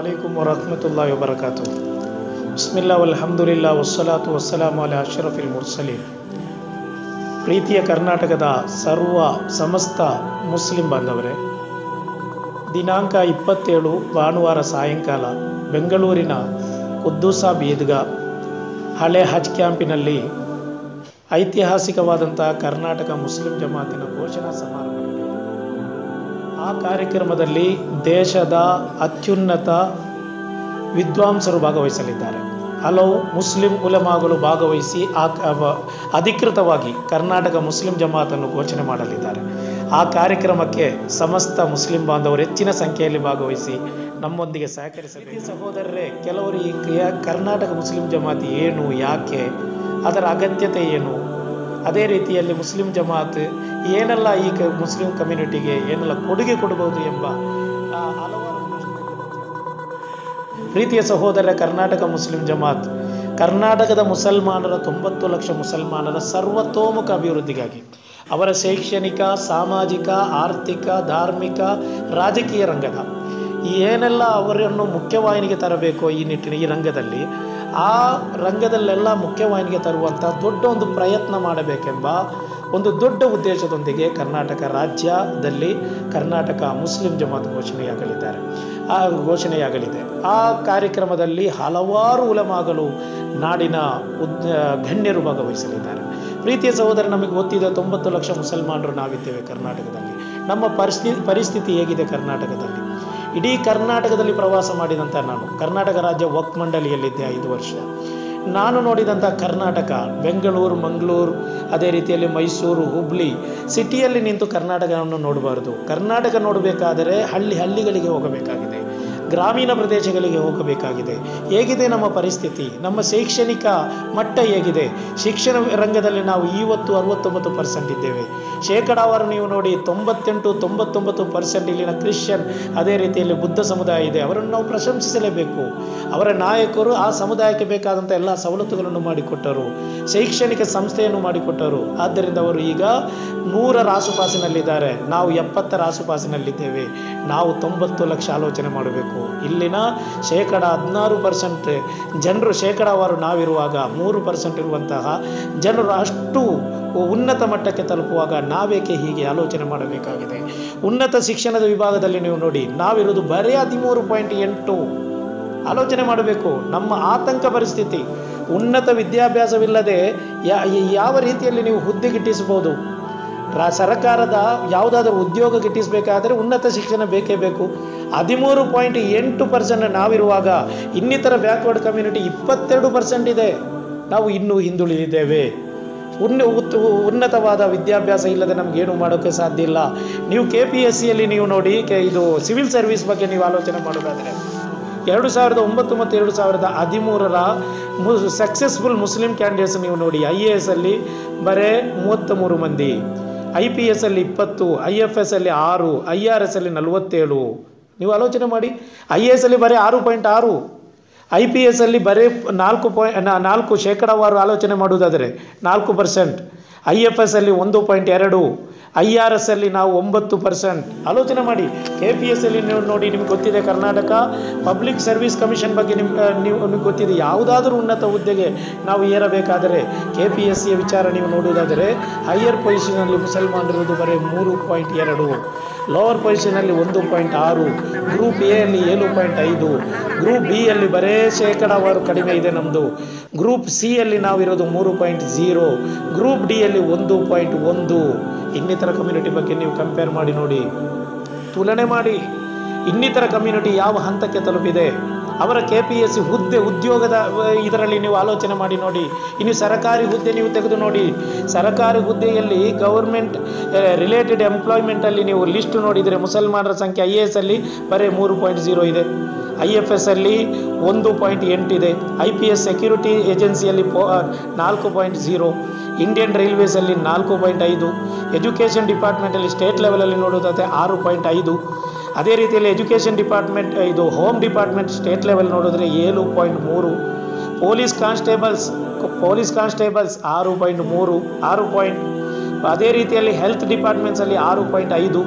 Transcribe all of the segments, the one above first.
ಅಲೈಕುಂ ವರಹಮತುಲ್ಲಾಹಿ ವಬರಕಾತು ಬಿಸ್ಮಿಲ್ಲಾ ಅಲ್ಹಮ್ದುಲಿಲ್ಲಾ ವಸ್ಸಲಾತು ವಸ್ಸಲಾಮು ಅಲಾ ಅಶ್ರಫಿಲ್ ಮುರ್ಸಲೀನ್ ಪ್ರೀತಿಯ ಕರ್ನಾಟಕದ ಸರ್ವ ಸಮಸ್ತ ಮುಸ್ಲಿಂ ಬಾಂಧವರೇ ದಿನಾಂಕ ಇಪ್ಪತ್ತೇಳು ಭಾನುವಾರ ಸಾಯಂಕಾಲ ಬೆಂಗಳೂರಿನ ಕುದ್ದೂಸಾ ಈದ್ಗಾ ಹಳೆ ಹಜ್ ಕ್ಯಾಂಪಿನಲ್ಲಿ ಐತಿಹಾಸಿಕವಾದಂಥ ಕರ್ನಾಟಕ ಮುಸ್ಲಿಂ ಜಮಾತಿನ ಘೋಷಣಾ ಸಮಾರಂಭ ನಡೆಯಿತು ಆ ಕಾರ್ಯಕ್ರಮದಲ್ಲಿ ದೇಶದ ಅತ್ಯುನ್ನತ ವಿದ್ವಾಂಸರು ಭಾಗವಹಿಸಲಿದ್ದಾರೆ ಹಲವು ಮುಸ್ಲಿಂ ಉಲಮಾಗಳು ಭಾಗವಹಿಸಿ ಆ ಕ- ಅಧಿಕೃತವಾಗಿ ಕರ್ನಾಟಕ ಮುಸ್ಲಿಂ ಜಮಾತನ್ನು ಘೋಷಣೆ ಮಾಡಲಿದ್ದಾರೆ ಆ ಕಾರ್ಯಕ್ರಮಕ್ಕೆ ಸಮಸ್ತ ಮುಸ್ಲಿಂ ಬಾಂಧವರು ಹೆಚ್ಚಿನ ಸಂಖ್ಯೆಯಲ್ಲಿ ಭಾಗವಹಿಸಿ ನಮ್ಮೊಂದಿಗೆ ಸಹಕರಿಸಬೇಕು ಸಹೋದರರೇ ಕೆಲವರು ಈ ಕ್ರಿಯಾ- ಕರ್ನಾಟಕ ಮುಸ್ಲಿಂ ಜಮಾತಿ ಏನು ಯಾಕೆ ಅದರ ಅಗತ್ಯತೆ ಏನು ಅದೇ ರೀತಿಯಲ್ಲಿ ಮುಸ್ಲಿಂ ಜಮಾತ್ ಏನೆಲ್ಲ ಈ ಕ- ಮುಸ್ಲಿಂ ಕಮ್ಯುನಿಟಿಗೆ ಏನೆಲ್ಲ ಕೊಡುಗೆ ಕೊಡಬಹುದು ಎಂಬ ಆ, ಹಲವಾರು ಪ್ರಶ್ನೆಗಳು ಪ್ರೀತಿಯ ಸಹೋದರ ಕರ್ನಾಟಕ ಮುಸ್ಲಿಂ ಜಮಾತ್ ಕರ್ನಾಟಕದ ಮುಸಲ್ಮಾನರ ತೊಂಬತ್ತು ಲಕ್ಷ ಮುಸಲ್ಮಾನರ ಸರ್ವತೋಮುಖ ಅಭಿವೃದ್ಧಿಗಾಗಿ ಅವರ ಶೈಕ್ಷಣಿಕ ಸಾಮಾಜಿಕ ಆರ್ಥಿಕ ಧಾರ್ಮಿಕ ರಾಜಕೀಯ ರಂಗದ ಈ ಏನೆಲ್ಲ ಅವರನ್ನು ಮುಖ್ಯವಾಹಿನಿಗೆ ತರಬೇಕೋ ಈ ನಿಟ್ಟಿನ ಈ ರಂಗದಲ್ಲಿ ಆ ರಂಗದಲ್ಲೆಲ್ಲ ಮುಖ್ಯವಾಹಿನಿಗೆ ತರುವಂಥ ದೊಡ್ಡ ಒಂದು ಪ್ರಯತ್ನ ಮಾಡಬೇಕೆಂಬ ಒಂದು ದೊಡ್ಡ ಉದ್ದೇಶದೊಂದಿಗೆ ಕರ್ನಾಟಕ ರಾಜ್ಯದಲ್ಲಿ ಕರ್ನಾಟಕ ಮುಸ್ಲಿಂ ಜಮಾತ್ ಘೋಷಣೆಯಾಗಲಿದ್ದಾರೆ ಆ ಘೋಷಣೆಯಾಗಲಿದೆ ಆ ಕಾರ್ಯಕ್ರಮದಲ್ಲಿ ಹಲವಾರು ಉಲಮಾಗಳು ನಾಡಿನ ಉದ್ ಗಣ್ಯರು ಭಾಗವಹಿಸಲಿದ್ದಾರೆ ಪ್ರೀತಿಯ ಸಹೋದರ ನಮಗೆ ಗೊತ್ತಿದೆ ತೊಂಬತ್ತು ಲಕ್ಷ ಮುಸಲ್ಮಾನರು ನಾವಿದ್ದೇವೆ ಕರ್ನಾಟಕದಲ್ಲಿ ನಮ್ಮ ಪರಿಸ್ಥಿತಿ ಪರಿಸ್ಥಿತಿ ಹೇಗಿದೆ ಕರ್ನಾಟಕದಲ್ಲಿ ಇಡೀ ಕರ್ನಾಟಕದಲ್ಲಿ ಪ್ರವಾಸ ಮಾಡಿದಂಥ ನಾನು ಕರ್ನಾಟಕ ರಾಜ್ಯ ವಕ್ ಮಂಡಳಿಯಲ್ಲಿದ್ದೆ ಐದು ವರ್ಷ ನಾನು ನೋಡಿದಂಥ ಕರ್ನಾಟಕ ಬೆಂಗಳೂರು ಮಂಗಳೂರು ಅದೇ ರೀತಿಯಲ್ಲಿ ಮೈಸೂರು ಹುಬ್ಳಿ ಸಿಟಿಯಲ್ಲಿ ನಿಂತು ಕರ್ನಾಟಕವನ್ನು ನೋಡಬಾರದು ಕರ್ನಾಟಕ ನೋಡಬೇಕಾದರೆ ಹಳ್ಳಿ ಹಳ್ಳಿಗಳಿಗೆ ಹೋಗಬೇಕಾಗಿದೆ ಗ್ರಾಮೀಣ ಪ್ರದೇಶಗಳಿಗೆ ಹೋಗಬೇಕಾಗಿದೆ ಹೇಗಿದೆ ನಮ್ಮ ಪರಿಸ್ಥಿತಿ ನಮ್ಮ ಶೈಕ್ಷಣಿಕ ಮಟ್ಟ ಹೇಗಿದೆ ಶಿಕ್ಷಣ ರಂಗದಲ್ಲಿ ನಾವು ಇವತ್ತು ಅರವತ್ತೊಂಬತ್ತು ಪರ್ಸೆಂಟ್ ಇದ್ದೇವೆ ಶೇಕಡಾವಾರು ನೀವು ನೋಡಿ ತೊಂಬತ್ತೆಂಟು ತೊಂಬತ್ತೊಂಬತ್ತು ಪರ್ಸೆಂಟ್ ಇಲ್ಲಿನ ಕ್ರಿಶ್ಚಿಯನ್ ಅದೇ ರೀತಿಯಲ್ಲಿ ಬುದ್ಧ ಸಮುದಾಯ ಇದೆ ಅವರನ್ನು ನಾವು ಪ್ರಶಂಸಿಸಲೇಬೇಕು ಅವರ ನಾಯಕರು ಆ ಸಮುದಾಯಕ್ಕೆ ಬೇಕಾದಂಥ ಎಲ್ಲ ಸವಲತ್ತುಗಳನ್ನು ಮಾಡಿಕೊಟ್ಟರು ಶೈಕ್ಷಣಿಕ ಸಂಸ್ಥೆಯನ್ನು ಮಾಡಿಕೊಟ್ಟರು ಆದ್ದರಿಂದ ಅವರು ಈಗ ನೂರರ ಆಸುಪಾಸಿನಲ್ಲಿದ್ದಾರೆ ನಾವು ಎಪ್ಪತ್ತರ ಆಸುಪಾಸಿನಲ್ಲಿದ್ದೇವೆ ನಾವು ತೊಂಬತ್ತು ಲಕ್ಷ ಆಲೋಚನೆ ಮಾಡಬೇಕು ಇಲ್ಲಿನ ಶೇಕಡ ಹದಿನಾರು ಪರ್ಸೆಂಟ್ ಜನರು ಶೇಕಡಾವಾರು ನಾವಿರುವಾಗ ಮೂರು ಪರ್ಸೆಂಟ್ ಇರುವಂತಹ ಜನರು ಅಷ್ಟು ಉನ್ನತ ಮಟ್ಟಕ್ಕೆ ತಲುಪುವಾಗ ನಾವೇಕೆ ಹೀಗೆ ಆಲೋಚನೆ ಮಾಡಬೇಕಾಗಿದೆ ಉನ್ನತ ಶಿಕ್ಷಣದ ವಿಭಾಗದಲ್ಲಿ ನೀವು ನೋಡಿ ನಾವಿರೋದು ಬರೀ ಹದಿಮೂರು ಪಾಯಿಂಟ್ ಎಂಟು ಆಲೋಚನೆ ಮಾಡಬೇಕು ನಮ್ಮ ಆತಂಕ ಪರಿಸ್ಥಿತಿ ಉನ್ನತ ವಿದ್ಯಾಭ್ಯಾಸವಿಲ್ಲದೆ ಯಾ- ಯಾವ ರೀತಿಯಲ್ಲಿ ನೀವು ಹುದ್ದೆ ಗಿಟ್ಟಿಸಬಹುದು ರಾ ಸರ್ಕಾರದ ಯಾವುದಾದ್ರೂ ಉದ್ಯೋಗ ಗಿಟ್ಟಿಸಬೇಕಾದರೆ ಉನ್ನತ ಶಿಕ್ಷಣ ಬೇಕೇ ಬೇಕು ಹದಿಮೂರು ಪಾಯಿಂಟ್ ಎಂಟು ಪರ್ಸೆಂಟ್ ನಾವಿರುವಾಗ ಇನ್ನಿತರ ಬ್ಯಾಕ್ವರ್ಡ್ ಕಮ್ಯುನಿಟಿ ಇಪ್ಪತ್ತೆರಡು ಪರ್ಸೆಂಟ್ ಇದೆ ನಾವು ಇನ್ನೂ ಹಿಂದುಳಿದಿದ್ದೇವೆ ಉನ್ನ ಉತ್- ಉನ್ನತವಾದ ವಿದ್ಯಾಭ್ಯಾಸ ಇಲ್ಲದೆ ನಮ್ಗೆ ಏನು ಮಾಡೋಕ್ಕೆ ಸಾಧ್ಯ ಇಲ್ಲ ನೀವು ಕೆ ಪಿ ಎಸ್ ಸಿಯಲ್ಲಿ ನೀವು ನೋಡಿ ಕೆ ಇದು ಸಿವಿಲ್ ಸರ್ವಿಸ್ ಬಗ್ಗೆ ನೀವು ಆಲೋಚನೆ ಮಾಡೋದಾದರೆ ಎರಡು ಸಾವಿರದ ಒಂಬತ್ತು ಮತ್ತು ಎರಡು ಸಾವಿರದ ಹದಿಮೂರರ ಮು ಸಕ್ಸಸ್ಫುಲ್ ಮುಸ್ಲಿಂ ಕ್ಯಾಂಡಿಡೇಟ್ಸ್ ನೀವು ನೋಡಿ ಐ ಎ ಎಸ್ ಅಲ್ಲಿ ಬರೇ ಮೂವತ್ತ ಮೂರು ಮಂದಿ ಐ ಪಿ ಎಸ್ ಅಲ್ಲಿ ಇಪ್ಪತ್ತು ಐ ಎಫ್ ಎಸ್ ಅಲ್ಲಿ ಆರು ಐ ಆರ್ ಎಸ್ ಅಲ್ಲಿ ನಲವತ್ತೇಳು ನೀವು ಆಲೋಚನೆ ಮಾಡಿ ಐ ಎ ಎಸ್ ಅಲ್ಲಿ ಬರೀ ಆರು ಪಾಯಿಂಟ್ ಆರು ಐ ಪಿ ಎಸ್ ಅಲ್ಲಿ ಬರೀ ನಾಲ್ಕು ಪಾಯಿಂಟ್ ನಾಲ್ಕು ಶೇಕಡಾವಾರು ಆಲೋಚನೆ ಮಾಡುವುದಾದರೆ ನಾಲ್ಕು ಪರ್ಸೆಂಟ್ ಐ ಎಫ್ ಎಸ್ ಅಲ್ಲಿ ಒಂದು ಪಾಯಿಂಟ್ ಎರಡು ಐ ಆರ್ ಎಸ್ ಅಲ್ಲಿ ನಾವು ಒಂಬತ್ತು ಪರ್ಸೆಂಟ್ ಆಲೋಚನೆ ಮಾಡಿ ಕೆ ಪಿ ಎಸ್ ಅಲ್ಲಿ ನೀವು ನೋಡಿ ನಿಮ್ಗೆ ಗೊತ್ತಿದೆ ಕರ್ನಾಟಕ ಪಬ್ಲಿಕ್ ಸರ್ವಿಸ್ ಕಮಿಷನ್ ಬಗ್ಗೆ ನಿಮ್ ಆ, ನೀವು ನಿಮ್ಗೆ ಗೊತ್ತಿದೆ ಯಾವುದಾದ್ರೂ ಉನ್ನತ ಹುದ್ದೆಗೆ ನಾವು ಏರಬೇಕಾದರೆ ಕೆ ಪಿ ಎಸ್ ಸಿಯ ವಿಚಾರ ನೀವು ನೋಡುವುದಾದರೆ ಹೈಯರ್ ಪೊಸಿಷನಲ್ಲಿ ಮುಸಲ್ಮಾನರಿರುವುದು ಬರೀ ಮೂರು ಪಾಯಿಂಟ್ ಎರಡು ಲೋವರ್ ಪೊಸಿಷನಲ್ಲಿ ಒಂದು ಪಾಯಿಂಟ್ ಆರು ಗ್ರೂಪ್ ಎ ಅಲ್ಲಿ ಏಳು ಪಾಯಿಂಟ್ ಐದು ಗ್ರೂಪ್ ಬಿ ಅಲ್ಲಿ ಬರೇ ಶೇಕಡಾವಾರು ಕಡಿಮೆ ಇದೆ ನಮ್ಮದು ಗ್ರೂಪ್ ಸಿ ಅಲ್ಲಿ ನಾವಿರೋದು ಮೂರು ಪಾಯಿಂಟ್ ಝೀರೋ ಗ್ರೂಪ್ ಡಿ ಅಲ್ಲಿ ಒಂದು ಪಾಯಿಂಟ್ ಒಂದು ಇನ್ನಿತರ ಕಮ್ಯುನಿಟಿ ಬಗ್ಗೆ ನೀವು ಕಂಪೇರ್ ಮಾಡಿ ನೋಡಿ ತುಲನೆ ಮಾಡಿ ಇನ್ನಿತರ ಕಮ್ಯುನಿಟಿ ಯಾವ ಹಂತಕ್ಕೆ ತಲುಪಿದೆ ಅವರ ಕೆ ಪಿ ಎಸ್ ಸಿ ಹುದ್ದೆ ಉದ್ಯೋಗದ ಅಹ್, ಇದರಲ್ಲಿ ನೀವು ಆಲೋಚನೆ ಮಾಡಿ ನೋಡಿ ಇನ್ನು ಸರಕಾರಿ ಹುದ್ದೆ ನೀವು ತೆಗೆದು ನೋಡಿ ಸರಕಾರಿ ಹುದ್ದೆಯಲ್ಲಿ ಗೌರ್ಮೆಂಟ್ ರಿಲೇಟೆಡ್ ಎಂಪ್ಲಾಯ್ಮೆಂಟಲ್ಲಿ ನೀವು ಲಿಸ್ಟ್ ನೋಡಿದರೆ ಮುಸಲ್ಮಾನರ ಸಂಖ್ಯೆ ಐ ಎ ಎಸ್ ಅಲ್ಲಿ ಬರೀ ಮೂರು ಪಾಯಿಂಟ್ ಝೀರೋ ಇದೆ ಐ ಎಫ್ ಎಸ್ ಅಲ್ಲಿ ಒಂದು ಪಾಯಿಂಟ್ ಎಂಟಿದೆ ಐ ಪಿ ಎಸ್ ಸೆಕ್ಯೂರಿಟಿ ಏಜೆನ್ಸಿಯಲ್ಲಿ ಪೋ ನಾಲ್ಕು ಪಾಯಿಂಟ್ ಝೀರೋ ಇಂಡಿಯನ್ ರೈಲ್ವೇಸಲ್ಲಿ ನಾಲ್ಕು ಪಾಯಿಂಟ್ ಐದು ಎಜುಕೇಷನ್ ಡಿಪಾರ್ಟ್ಮೆಂಟಲ್ಲಿ ಸ್ಟೇಟ್ ಲೆವೆಲಲ್ಲಿ ನೋಡೋದಾದರೆ ಆರು ಪಾಯಿಂಟ್ ಐದು ಅದೇ ರೀತಿಯಲ್ಲಿ ಎಜುಕೇಷನ್ ಡಿಪಾರ್ಟ್ಮೆಂಟ್ ಇದು ಹೋಮ್ ಡಿಪಾರ್ಟ್ಮೆಂಟ್ ಸ್ಟೇಟ್ ಲೆವೆಲ್ ನೋಡಿದ್ರೆ ಏಳು ಪಾಯಿಂಟ್ ಮೂರು ಪೊಲೀಸ್ ಕಾನ್ಸ್ಟೇಬಲ್ಸ್ ಪೊಲೀಸ್ ಕಾನ್ಸ್ಟೇಬಲ್ಸ್ ಆರು ಪಾಯಿಂಟ್ ಮೂರು ಆರು ಪಾಯಿಂಟ್ ಅದೇ ರೀತಿಯಲ್ಲಿ ಹೆಲ್ತ್ ಡಿಪಾರ್ಟ್ಮೆಂಟ್ಸಲ್ಲಿ ಆರು ಪಾಯಿಂಟ್ ಐದು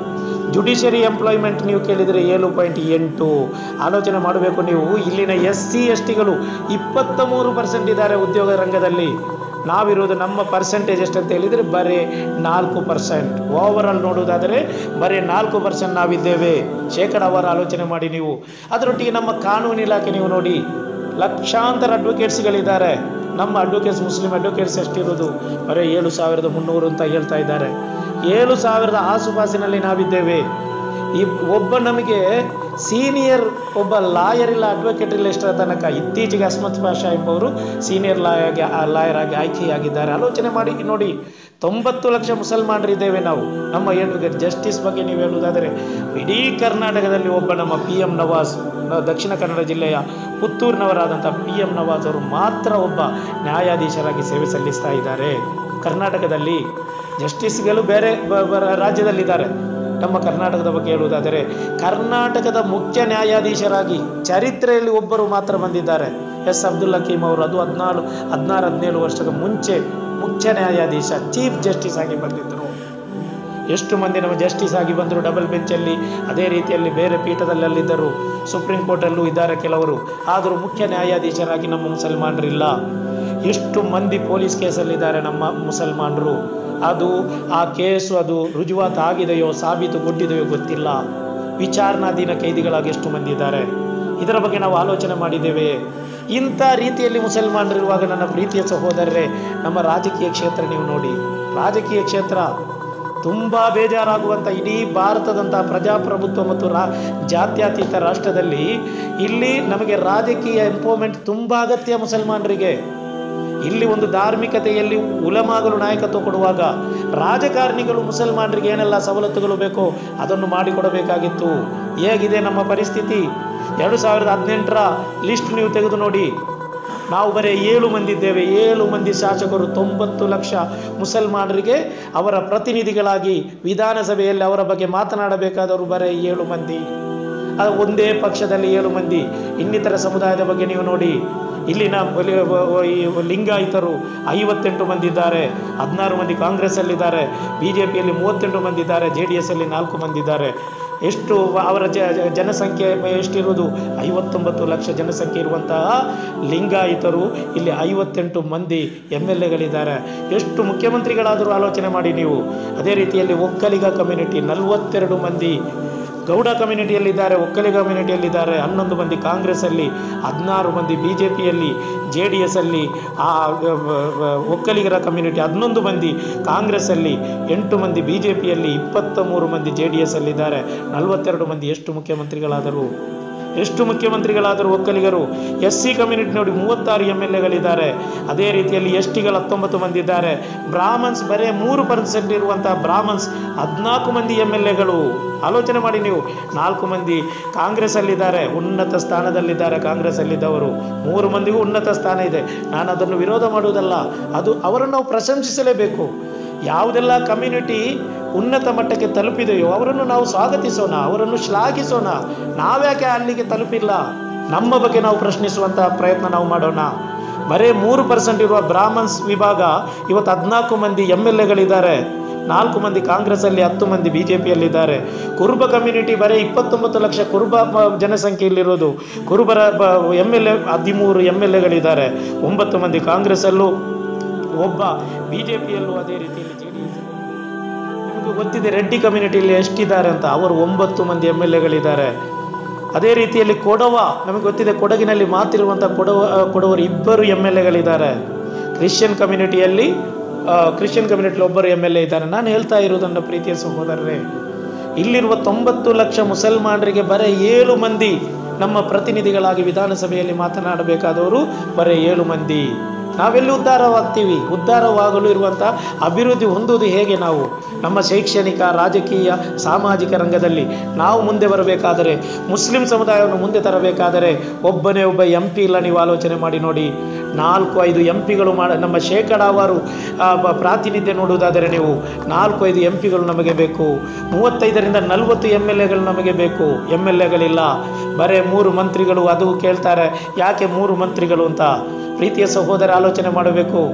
ಜುಡಿಷಿಯರಿ ಎಂಪ್ಲಾಯ್ಮೆಂಟ್ ನೀವು ಕೇಳಿದರೆ ಏಳು ಪಾಯಿಂಟ್ ಎಂಟು ಆಲೋಚನೆ ಮಾಡಬೇಕು ನೀವು ಇಲ್ಲಿನ ಎಸ್ ಸಿ ಎಸ್ ಟಿಗಳು ಇಪ್ಪತ್ತ ಮೂರು ಪರ್ಸೆಂಟ್ ಇದ್ದಾರೆ ಉದ್ಯೋಗ ರಂಗದಲ್ಲಿ ನಾವಿರೋದು ನಮ್ಮ ಪರ್ಸೆಂಟೇಜ್ ಎಷ್ಟಂತ ಹೇಳಿದರೆ ಬರೀ ನಾಲ್ಕು ಪರ್ಸೆಂಟ್ ಓವರಾಲ್ ನೋಡುವುದಾದರೆ ಬರೀ ನಾಲ್ಕು ಪರ್ಸೆಂಟ್ ನಾವಿದ್ದೇವೆ ಶೇಕಡಾವಾರು ಆಲೋಚನೆ ಮಾಡಿ ನೀವು ಅದರೊಟ್ಟಿಗೆ ನಮ್ಮ ಕಾನೂನು ಇಲಾಖೆ ನೀವು ನೋಡಿ ಲಕ್ಷಾಂತರ ಅಡ್ವೊಕೇಟ್ಸ್ಗಳಿದ್ದಾರೆ ನಮ್ಮ ಅಡ್ವೊಕೇಟ್ಸ್ ಮುಸ್ಲಿಂ ಅಡ್ವೊಕೇಟ್ಸ್ ಎಷ್ಟಿರೋದು ಬರೀ ಏಳು ಸಾವಿರದ ಮುನ್ನೂರು ಅಂತ ಹೇಳ್ತಾ ಇದ್ದಾರೆ ಏಳು ಸಾವಿರದ ಆಸುಪಾಸಿನಲ್ಲಿ ನಾವಿದ್ದೇವೆ ಈ ಒಬ್ಬ ನಮಗೆ ಸೀನಿಯರ್ ಒಬ್ಬ ಲಾಯರ್ ಇಲ್ಲ ಅಡ್ವೊಕೇಟ್ ಇಲ್ಲ ಇಷ್ಟರ ತನಕ ಇತ್ತೀಚೆಗೆ ಅಸ್ಮತ್ ಪಾಷಾ ಎಂಬವರು ಸೀನಿಯರ್ ಲಾಯರ್ ಲಾಯರ್ ಆಗಿ ಆಯ್ಕೆಯಾಗಿದ್ದಾರೆ ಆಲೋಚನೆ ಮಾಡಿ ನೋಡಿ ತೊಂಬತ್ತು ಲಕ್ಷ ಮುಸಲ್ಮಾನರಿದ್ದೇವೆ ನಾವು ನಮ್ಮ ಏನು ಜಸ್ಟಿಸ್ ಬಗ್ಗೆ ನೀವು ಹೇಳುವುದಾದರೆ ಇಡೀ ಕರ್ನಾಟಕದಲ್ಲಿ ಒಬ್ಬ ನಮ್ಮ ಪಿ ಎಂ ನವಾಜ್ ನ- ದಕ್ಷಿಣ ಕನ್ನಡ ಜಿಲ್ಲೆಯ ಪುತ್ತೂರಿನವರಾದಂಥ ಪಿ ಎಂ ನವಾಜ್ ಅವರು ಮಾತ್ರ ಒಬ್ಬ ನ್ಯಾಯಾಧೀಶರಾಗಿ ಸೇವೆ ಸಲ್ಲಿಸ್ತಾ ಇದ್ದಾರೆ ಕರ್ನಾಟಕದಲ್ಲಿ ಜಸ್ಟಿಸ್ಗಳು ಬೇರೆ ಬ- ಬ- ರಾಜ್ಯದಲ್ಲಿದ್ದಾರೆ ನಮ್ಮ ಕರ್ನಾಟಕದ ಬಗ್ಗೆ ಹೇಳುವುದಾದರೆ ಕರ್ನಾಟಕದ ಮುಖ್ಯ ನ್ಯಾಯಾಧೀಶರಾಗಿ ಚರಿತ್ರೆಯಲ್ಲಿ ಒಬ್ಬರು ಮಾತ್ರ ಬಂದಿದ್ದಾರೆ ಎಸ್ ಅಬ್ದುಲ್ ಹಕೀಮ್ ಅವರು ಅದು ಹದಿನಾರು ಹದಿನಾರು ಹದಿನೇಳು ವರ್ಷದ ಮುಂಚೆ ಮುಖ್ಯ ನ್ಯಾಯಾಧೀಶ ಚೀಫ್ ಜಸ್ಟಿಸ್ ಆಗಿ ಬಂದಿದ್ದರು ಎಷ್ಟು ಮಂದಿ ನಮ್ಮ ಜಸ್ಟಿಸ್ ಆಗಿ ಬಂದರು ಡಬಲ್ ಬೆಂಚಲ್ಲಿ ಅದೇ ರೀತಿಯಲ್ಲಿ ಬೇರೆ ಪೀಠದಲ್ಲಿದ್ದರು ಸುಪ್ರೀಂ ಕೋರ್ಟಲ್ಲೂ ಇದ್ದಾರೆ ಕೆಲವರು ಆದರೂ ಮುಖ್ಯ ನ್ಯಾಯಾಧೀಶರಾಗಿ ನಮ್ಮ ಮುಸಲ್ಮಾನರಿಲ್ಲ ಎಷ್ಟು ಮಂದಿ ಪೊಲೀಸ್ ಕೇಸಲ್ಲಿದ್ದಾರೆ ನಮ್ಮ ಮುಸಲ್ಮಾನರು ಅದು ಆ ಕೇಸು ಅದು ರುಜುವಾತು ಆಗಿದೆಯೋ ಸಾಬೀತುಗೊಂಡಿದೆಯೋ ಗೊತ್ತಿಲ್ಲ ವಿಚಾರಣಾಧೀನ ಕೈದಿಗಳಾಗಿ ಎಷ್ಟು ಮಂದಿ ಇದ್ದಾರೆ ಇದರ ಬಗ್ಗೆ ನಾವು ಆಲೋಚನೆ ಮಾಡಿದ್ದೇವೆ ಇಂಥ ರೀತಿಯಲ್ಲಿ ಮುಸಲ್ಮಾನರಿರುವಾಗ ನನ್ನ ಪ್ರೀತಿಯ ಸಹೋದರರೇ ನಮ್ಮ ರಾಜಕೀಯ ಕ್ಷೇತ್ರ ನೀವು ನೋಡಿ ರಾಜಕೀಯ ಕ್ಷೇತ್ರ ತುಂಬ ಬೇಜಾರಾಗುವಂಥ ಇಡೀ ಭಾರತದಂಥ ಪ್ರಜಾಪ್ರಭುತ್ವ ಮತ್ತು ರಾ ಜಾತ್ಯತೀತ ರಾಷ್ಟ್ರದಲ್ಲಿ ಇಲ್ಲಿ ನಮಗೆ ರಾಜಕೀಯ ಎಂಪೋರ್ಮೆಂಟ್ ತುಂಬ ಅಗತ್ಯ ಮುಸಲ್ಮಾನರಿಗೆ ಇಲ್ಲಿ ಒಂದು ಧಾರ್ಮಿಕತೆಯಲ್ಲಿ ಉಲಮಾಗಲು ನಾಯಕತ್ವ ಕೊಡುವಾಗ ರಾಜಕಾರಣಿಗಳು ಮುಸಲ್ಮಾನರಿಗೆ ಏನೆಲ್ಲ ಸವಲತ್ತುಗಳು ಬೇಕೋ ಅದನ್ನು ಮಾಡಿಕೊಡಬೇಕಾಗಿತ್ತು ಹೇಗಿದೆ ನಮ್ಮ ಪರಿಸ್ಥಿತಿ ಎರಡು ಸಾವಿರದ ಹದಿನೆಂಟರ ಲಿಸ್ಟ್ ನೀವು ತೆಗೆದು ನೋಡಿ ನಾವು ಬರೀ ಏಳು ಮಂದಿ ಇದ್ದೇವೆ ಏಳು ಮಂದಿ ಶಾಸಕರು ತೊಂಬತ್ತು ಲಕ್ಷ ಮುಸಲ್ಮಾನರಿಗೆ ಅವರ ಪ್ರತಿನಿಧಿಗಳಾಗಿ ವಿಧಾನಸಭೆಯಲ್ಲಿ ಅವರ ಬಗ್ಗೆ ಮಾತನಾಡಬೇಕಾದವರು ಬರೀ ಏಳು ಮಂದಿ ಅದು ಒಂದೇ ಪಕ್ಷದಲ್ಲಿ ಏಳು ಮಂದಿ ಇನ್ನಿತರ ಸಮುದಾಯದ ಬಗ್ಗೆ ನೀವು ನೋಡಿ ಇಲ್ಲಿನ ಒಲಿ- ಒ- ಈ ಲಿಂಗಾಯತರು ಐವತ್ತೆಂಟು ಮಂದಿ ಇದ್ದಾರೆ ಹದಿನಾರು ಮಂದಿ ಕಾಂಗ್ರೆಸ್ಸಲ್ಲಿದ್ದಾರೆ ಬಿ ಜೆ ಪಿಯಲ್ಲಿ ಮೂವತ್ತೆಂಟು ಮಂದಿ ಇದ್ದಾರೆ ಜೆ ಡಿ ಎಸ್ ಅಲ್ಲಿ ನಾಲ್ಕು ಮಂದಿ ಇದ್ದಾರೆ ಎಷ್ಟು ಅವರ ಜ ಜ- ಜನಸಂಖ್ಯೆ ಎಷ್ಟಿರುವುದು ಐವತ್ತೊಂಬತ್ತು ಲಕ್ಷ ಜನಸಂಖ್ಯೆ ಇರುವಂತಹ ಲಿಂಗಾಯತರು ಇಲ್ಲಿ ಐವತ್ತೆಂಟು ಮಂದಿ ಎಮ್ ಎಲ್ ಎಗಳಿದ್ದಾರೆ ಎಷ್ಟು ಮುಖ್ಯಮಂತ್ರಿಗಳಾದರೂ ಆಲೋಚನೆ ಮಾಡಿ ನೀವು ಅದೇ ರೀತಿಯಲ್ಲಿ ಒಕ್ಕಲಿಗ ಕಮ್ಯುನಿಟಿ ನಲವತ್ತೆರಡು ಮಂದಿ ಗೌಡ ಕಮ್ಯುನಿಟಿಯಲ್ಲಿದ್ದಾರೆ ಒಕ್ಕಲಿಗ ಕಮ್ಯುನಿಟಿಯಲ್ಲಿದ್ದಾರೆ ಹನ್ನೊಂದು ಮಂದಿ ಕಾಂಗ್ರೆಸ್ಸಲ್ಲಿ ಹದಿನಾರು ಮಂದಿ ಬಿ ಜೆ ಪಿಯಲ್ಲಿ ಜೆ ಡಿ ಎಸ್ ಅಲ್ಲಿ ಆ ಅ, ಅ, ಒಕ್ಕಲಿಗರ ಕಮ್ಯುನಿಟಿ ಹನ್ನೊಂದು ಮಂದಿ ಕಾಂಗ್ರೆಸ್ಸಲ್ಲಿ ಎಂಟು ಮಂದಿ ಬಿ ಜೆ ಪಿಯಲ್ಲಿ ಇಪ್ಪತ್ತ ಮೂರು ಮಂದಿ ಜೆ ಡಿ ಎಸ್ ಅಲ್ಲಿದ್ದಾರೆ ನಲವತ್ತೆರಡು ಮಂದಿ ಎಷ್ಟು ಮುಖ್ಯಮಂತ್ರಿಗಳಾದರು ಎಷ್ಟು ಮುಖ್ಯಮಂತ್ರಿಗಳಾದರೂ ಒಕ್ಕಲಿಗರು ಎಸ್ ಸಿ ಕಮ್ಯುನಿಟಿ ನೋಡಿ ಮೂವತ್ತಾರು ಎಮ್ ಎಲ್ ಎಗಳಿದ್ದಾರೆ ಅದೇ ರೀತಿಯಲ್ಲಿ ಎಸ್ ಟಿಗಳು ಹತ್ತೊಂಬತ್ತು ಮಂದಿ ಇದ್ದಾರೆ ಬ್ರಾಹ್ಮನ್ಸ್ ಬರೇ ಮೂರು ಪರ್ಸೆಂಟ್ ಇರುವಂತಹ ಬ್ರಾಹ್ಮನ್ಸ್ ಹದಿನಾಲ್ಕು ಮಂದಿ ಎಮ್ ಎಲ್ ಎಗಳು ಆಲೋಚನೆ ಮಾಡಿ ನೀವು ನಾಲ್ಕು ಮಂದಿ ಕಾಂಗ್ರೆಸ್ ಅಲ್ಲಿದ್ದಾರೆ ಉನ್ನತ ಸ್ಥಾನದಲ್ಲಿದ್ದಾರೆ ಕಾಂಗ್ರೆಸ್ ಅಲ್ಲಿದ್ದವರು ಮೂರು ಮಂದಿಗೂ ಉನ್ನತ ಸ್ಥಾನ ಇದೆ ನಾನು ಅದನ್ನು ವಿರೋಧ ಮಾಡುವುದಲ್ಲ ಅದು ಅವರನ್ನು ನಾವು ಪ್ರಶಂಸಿಸಲೇಬೇಕು ಯಾವುದೆಲ್ಲ ಕಮ್ಯುನಿಟಿ ಉನ್ನತ ಮಟ್ಟಕ್ಕೆ ತಲುಪಿದೆಯೋ ಅವರನ್ನು ನಾವು ಸ್ವಾಗತಿಸೋಣ ಅವರನ್ನು ಶ್ಲಾಘಿಸೋಣ ನಾವ್ಯಾಕೆ ಅಲ್ಲಿಗೆ ತಲುಪಿಲ್ಲ ನಮ್ಮ ಬಗ್ಗೆ ನಾವು ಪ್ರಶ್ನಿಸುವಂತಹ ಪ್ರಯತ್ನ ನಾವು ಮಾಡೋಣ ಬರೀ ಮೂರು ಪರ್ಸೆಂಟ್ ಇರುವ ಬ್ರಾಹ್ಮನ್ಸ್ ವಿಭಾಗ ಇವತ್ತು ಹದಿನಾಲ್ಕು ಮಂದಿ ಎಮ್ ಎಲ್ ಎಗಳಿದ್ದಾರೆ ನಾಲ್ಕು ಮಂದಿ ಕಾಂಗ್ರೆಸ್ಸಲ್ಲಿ ಹತ್ತು ಮಂದಿ ಬಿ ಜೆ ಪಿಯಲ್ಲಿದ್ದಾರೆ ಕುರುಬ ಕಮ್ಯುನಿಟಿ ಬರೀ ಇಪ್ಪತ್ತೊಂಬತ್ತು ಲಕ್ಷ ಕುರುಬ ಮ- ಜನಸಂಖ್ಯೆ ಇಲ್ಲಿರೋದು ಕುರುಬರ ಎಮ್ ಎಲ್ ಎ ಹದಿಮೂರು ಎಮ್ ಎಲ್ ಎಗಳಿದ್ದಾರೆ ಒಂಬತ್ತು ಮಂದಿ ಕಾಂಗ್ರೆಸ್ಸಲ್ಲೂ ಒಬ್ಬ ಬಿ ಜೆ ಪಿಯಲ್ಲೂ ಅದೇ ರೀತಿಯಲ್ಲಿ ಜೆ ಡಿ ಎಸ್ ನಿಮಗೆ ಗೊತ್ತಿದೆ ರೆಡ್ಡಿ ಕಮ್ಯುನಿಟಿಯಲ್ಲಿ ಎಷ್ಟಿದ್ದಾರೆ ಅಂತ ಅವರು ಒಂಬತ್ತು ಮಂದಿ ಎಮ್ ಎಲ್ ಎಗಳಿದ್ದಾರೆ ಅದೇ ರೀತಿಯಲ್ಲಿ ಕೊಡವ ನಮಗೆ ಗೊತ್ತಿದೆ ಕೊಡಗಿನಲ್ಲಿ ಮಾತಿರುವಂಥ ಕೊಡವ ಆ, ಕೊಡವರು ಇಬ್ಬರು ಎಮ್ ಎಲ್ ಎಗಳಿದ್ದಾರೆ ಕ್ರಿಶ್ಚಿಯನ್ ಕಮ್ಯುನಿಟಿಯಲ್ಲಿ ಆ, ಕ್ರಿಶ್ಚಿಯನ್ ಕಮ್ಯುನಿಟಿಲಿ ಒಬ್ಬರು ಎಮ್ ಎಲ್ ಎ ಇದ್ದಾರೆ ನಾನು ಹೇಳ್ತಾ ಇರೋದು ನನ್ನ ಪ್ರೀತಿಯ ಸಹೋದರರೇ ಇಲ್ಲಿರುವ ತೊಂಬತ್ತು ಲಕ್ಷ ಮುಸಲ್ಮಾನರಿಗೆ ಬರೀ ಏಳು ಮಂದಿ ನಮ್ಮ ಪ್ರತಿನಿಧಿಗಳಾಗಿ ವಿಧಾನಸಭೆಯಲ್ಲಿ ಮಾತನಾಡಬೇಕಾದವರು ಬರೀ ಏಳು ಮಂದಿ ನಾವೆಲ್ಲಿ ಉದ್ಧಾರವಾಗ್ತೀವಿ ಉದ್ಧಾರವಾಗಲು ಇರುವಂಥ ಅಭಿವೃದ್ಧಿ ಹೊಂದುವುದು ಹೇಗೆ ನಾವು ನಮ್ಮ ಶೈಕ್ಷಣಿಕ ರಾಜಕೀಯ ಸಾಮಾಜಿಕ ರಂಗದಲ್ಲಿ ನಾವು ಮುಂದೆ ಬರಬೇಕಾದರೆ ಮುಸ್ಲಿಂ ಸಮುದಾಯವನ್ನು ಮುಂದೆ ತರಬೇಕಾದರೆ ಒಬ್ಬನೇ ಒಬ್ಬ ಎಂ ಪಿ ಇಲ್ಲ ನೀವು ಆಲೋಚನೆ ಮಾಡಿ ನೋಡಿ ನಾಲ್ಕು ಐದು ಎಂ ಪಿಗಳು ಮಾಡ ನಮ್ಮ ಶೇಕಡಾವಾರು ಆ, ಬ- ಪ್ರಾತಿನಿಧ್ಯ ನೋಡುವುದಾದರೆ ನೀವು ನಾಲ್ಕು ಐದು ಎಂ ಪಿಗಳು ನಮಗೆ ಬೇಕು ಮೂವತ್ತೈದರಿಂದ ನಲವತ್ತು ಎಮ್ ಎಲ್ ಎಗಳು ನಮಗೆ ಬೇಕು ಎಮ್ ಎಲ್ ಎಗಳಿಲ್ಲ ಬರೇ ಮೂರು ಮಂತ್ರಿಗಳು ಅದು ಕೇಳ್ತಾರೆ ಯಾಕೆ ಮೂರು ಮಂತ್ರಿಗಳು ಅಂತ ಪ್ರೀತಿಯ ಸಹೋದರ ಆಲೋಚನೆ ಮಾಡಬೇಕು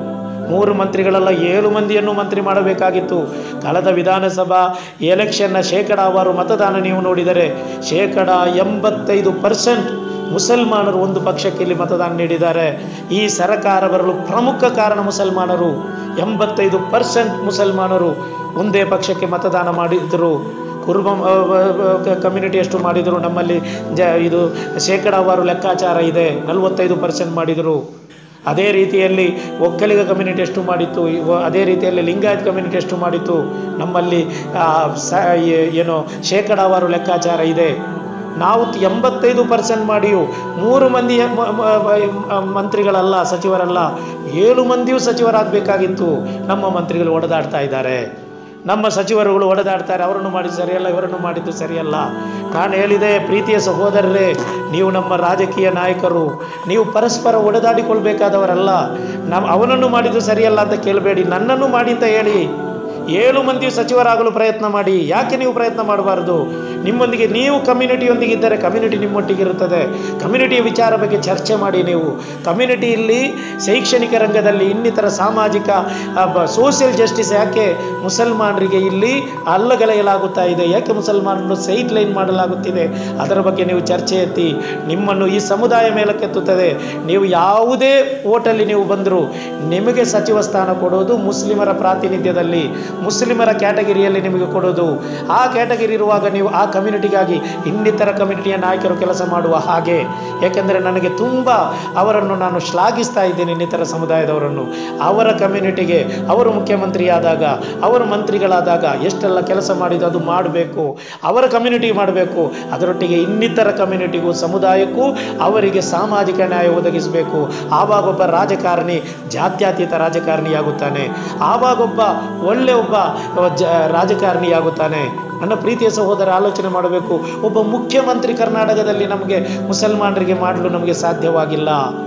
ಮೂರು ಮಂತ್ರಿಗಳಲ್ಲ ಏಳು ಮಂದಿಯನ್ನು ಮಂತ್ರಿ ಮಾಡಬೇಕಾಗಿತ್ತು ಕಳೆದ ವಿಧಾನಸಭಾ ಎಲೆಕ್ಷನ್ನ ಶೇಕಡಾವಾರು ಮತದಾನ ನೀವು ನೋಡಿದರೆ ಶೇಕಡ ಎಂಬತ್ತೈದು ಪರ್ಸೆಂಟ್ ಮುಸಲ್ಮಾನರು ಒಂದು ಪಕ್ಷಕ್ಕೆ ಇಲ್ಲಿ ಮತದಾನ ನೀಡಿದ್ದಾರೆ ಈ ಸರಕಾರ ಬರಲು ಪ್ರಮುಖ ಕಾರಣ ಮುಸಲ್ಮಾನರು ಎಂಬತ್ತೈದು ಪರ್ಸೆಂಟ್ ಮುಸಲ್ಮಾನರು ಒಂದೇ ಪಕ್ಷಕ್ಕೆ ಮತದಾನ ಮಾಡಿದರು ಕುರುಬ ಕಮ್ಯುನಿಟಿ ಎಷ್ಟು ಮಾಡಿದರು ನಮ್ಮಲ್ಲಿ ಜ ಇದು ಶೇಕಡಾವಾರು ಲೆಕ್ಕಾಚಾರ ಇದೆ ನಲವತ್ತೈದು ಪರ್ಸೆಂಟ್ ಮಾಡಿದರು ಅದೇ ರೀತಿಯಲ್ಲಿ ಒಕ್ಕಲಿಗ ಕಮ್ಯುನಿಟಿ ಎಷ್ಟು ಮಾಡಿತ್ತು ಇವ- ಅದೇ ರೀತಿಯಲ್ಲಿ ಲಿಂಗಾಯತ್ ಕಮ್ಯುನಿಟಿ ಎಷ್ಟು ಮಾಡಿತ್ತು ನಮ್ಮಲ್ಲಿ ಆ, ಸ ಏ- ಏನು ಶೇಕಡಾವಾರು ಲೆಕ್ಕಾಚಾರ ಇದೆ ನಾವು ತ್- ಎಂಬತ್ತೈದು ಪರ್ಸೆಂಟ್ ಮಾಡಿಯೂ ಮೂರು ಮಂದಿ ಮ- ಮ- ಮ- ಮಂತ್ರಿಗಳಲ್ಲ ಸಚಿವರಲ್ಲ ಏಳು ಮಂದಿಯೂ ಸಚಿವರಾಗಬೇಕಾಗಿತ್ತು ನಮ್ಮ ಮಂತ್ರಿಗಳು ಹೊಡೆದಾಡ್ತಾ ಇದ್ದಾರೆ ನಮ್ಮ ಸಚಿವರುಗಳು ಹೊಡೆದಾಡ್ತಾರೆ ಅವರನ್ನು ಮಾಡಿದ್ದು ಸರಿಯಲ್ಲ ಇವರನ್ನು ಮಾಡಿದ್ದು ಸರಿಯಲ್ಲ ನಾನು ಹೇಳಿದೆ ಪ್ರೀತಿಯ ಸಹೋದರರೇ ನೀವು ನಮ್ಮ ರಾಜಕೀಯ ನಾಯಕರು ನೀವು ಪರಸ್ಪರ ಹೊಡೆದಾಡಿಕೊಳ್ಬೇಕಾದವರಲ್ಲ ನಾವು ಅವನನ್ನು ಮಾಡಿದ್ದು ಸರಿಯಲ್ಲ ಅಂತ ಕೇಳಬೇಡಿ ನನ್ನನ್ನು ಮಾಡಿ ಅಂತ ಹೇಳಿ ಏಳು ಮಂದಿ ಸಚಿವರಾಗಲು ಪ್ರಯತ್ನ ಮಾಡಿ ಯಾಕೆ ನೀವು ಪ್ರಯತ್ನ ಮಾಡಬಾರದು ನಿಮ್ಮೊಂದಿಗೆ ನೀವು ಕಮ್ಯುನಿಟಿಯೊಂದಿಗೆ ಇದ್ದರೆ ಕಮ್ಯುನಿಟಿ ನಿಮ್ಮೊಟ್ಟಿಗೆ ಇರುತ್ತದೆ ಕಮ್ಯುನಿಟಿಯ ವಿಚಾರ ಬಗ್ಗೆ ಚರ್ಚೆ ಮಾಡಿ ನೀವು ಕಮ್ಯುನಿಟಿಯಲ್ಲಿ ಶೈಕ್ಷಣಿಕ ರಂಗದಲ್ಲಿ ಇನ್ನಿತರ ಸಾಮಾಜಿಕ ಸೋಷಿಯಲ್ ಜಸ್ಟಿಸ್ ಯಾಕೆ ಮುಸಲ್ಮಾನರಿಗೆ ಇಲ್ಲಿ ಅಲ್ಲಗಳೆಯಲಾಗುತ್ತಾ ಇದೆ ಯಾಕೆ ಮುಸಲ್ಮಾನರನ್ನು ಸೈಡ್ ಲೈನ್ ಮಾಡಲಾಗುತ್ತಿದೆ ಅದರ ಬಗ್ಗೆ ನೀವು ಚರ್ಚೆ ಎತ್ತಿ ನಿಮ್ಮನ್ನು ಈ ಸಮುದಾಯ ಮೇಲಕ್ಕೆತ್ತುತ್ತದೆ ನೀವು ಯಾವುದೇ ಓಟಲ್ಲಿ ನೀವು ಬಂದರೂ ನಿಮಗೆ ಸಚಿವ ಸ್ಥಾನ ಕೊಡೋದು ಮುಸ್ಲಿಮರ ಪ್ರಾತಿನಿಧ್ಯದಲ್ಲಿ ಮುಸ್ಲಿಮರ ಕ್ಯಾಟಗರಿಯಲ್ಲಿ ನಿಮಗೆ ಕೊಡೋದು ಆ ಕ್ಯಾಟಗರಿ ಇರುವಾಗ ನೀವು ಆ ಕಮ್ಯುನಿಟಿಗಾಗಿ ಇನ್ನಿತರ ಕಮ್ಯುನಿಟಿಯ ನಾಯಕರು ಕೆಲಸ ಮಾಡುವ ಹಾಗೆ ಯಾಕೆಂದರೆ ನನಗೆ ತುಂಬ ಅವರನ್ನು ನಾನು ಶ್ಲಾಘಿಸ್ತಾ ಇದ್ದೇನೆ ಇನ್ನಿತರ ಸಮುದಾಯದವರನ್ನು ಅವರ ಕಮ್ಯುನಿಟಿಗೆ ಅವರು ಮುಖ್ಯಮಂತ್ರಿಯಾದಾಗ ಅವರು ಮಂತ್ರಿಗಳಾದಾಗ ಎಷ್ಟೆಲ್ಲ ಕೆಲಸ ಮಾಡಿದ್ದು ಅದು ಮಾಡಬೇಕು ಅವರ ಕಮ್ಯುನಿಟಿಗೆ ಮಾಡಬೇಕು ಅದರೊಟ್ಟಿಗೆ ಇನ್ನಿತರ ಕಮ್ಯುನಿಟಿಗೂ ಸಮುದಾಯಕ್ಕೂ ಅವರಿಗೆ ಸಾಮಾಜಿಕ ನ್ಯಾಯ ಒದಗಿಸಬೇಕು ಆವಾಗೊಬ್ಬ ರಾಜಕಾರಣಿ ಜಾತ್ಯತೀತ ರಾಜಕಾರಣಿಯಾಗುತ್ತಾನೆ ಆವಾಗೊಬ್ಬ ಒಳ್ಳೆ ಒಬ್ಬ ಜ ರಾಜಕಾರಣಿಯಾಗುತ್ತಾನೆ ನನ್ನ ಪ್ರೀತಿಯ ಸಹೋದರ ಆಲೋಚನೆ ಮಾಡಬೇಕು ಒಬ್ಬ ಮುಖ್ಯಮಂತ್ರಿ ಕರ್ನಾಟಕದಲ್ಲಿ ನಮಗೆ ಮುಸಲ್ಮಾನರಿಗೆ ಮಾಡಲು ನಮಗೆ ಸಾಧ್ಯವಾಗಿಲ್ಲ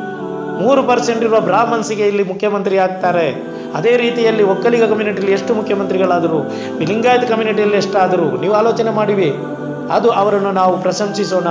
ಮೂರು ಪರ್ಸೆಂಟ್ ಇರುವ ಬ್ರಾಹ್ಮಣ್ಸಿಗೆ ಇಲ್ಲಿ ಮುಖ್ಯಮಂತ್ರಿ ಆಗ್ತಾರೆ ಅದೇ ರೀತಿಯಲ್ಲಿ ಒಕ್ಕಲಿಗ ಕಮ್ಯುನಿಟಿಯಲ್ಲಿ ಎಷ್ಟು ಮುಖ್ಯಮಂತ್ರಿಗಳಾದರು ಲಿಂಗಾಯತ್ ಕಮ್ಯುನಿಟಿಯಲ್ಲಿ ಎಷ್ಟಾದರು ನೀವು ಆಲೋಚನೆ ಮಾಡಿವಿ ಅದು ಅವರನ್ನು ನಾವು ಪ್ರಶಂಸಿಸೋಣ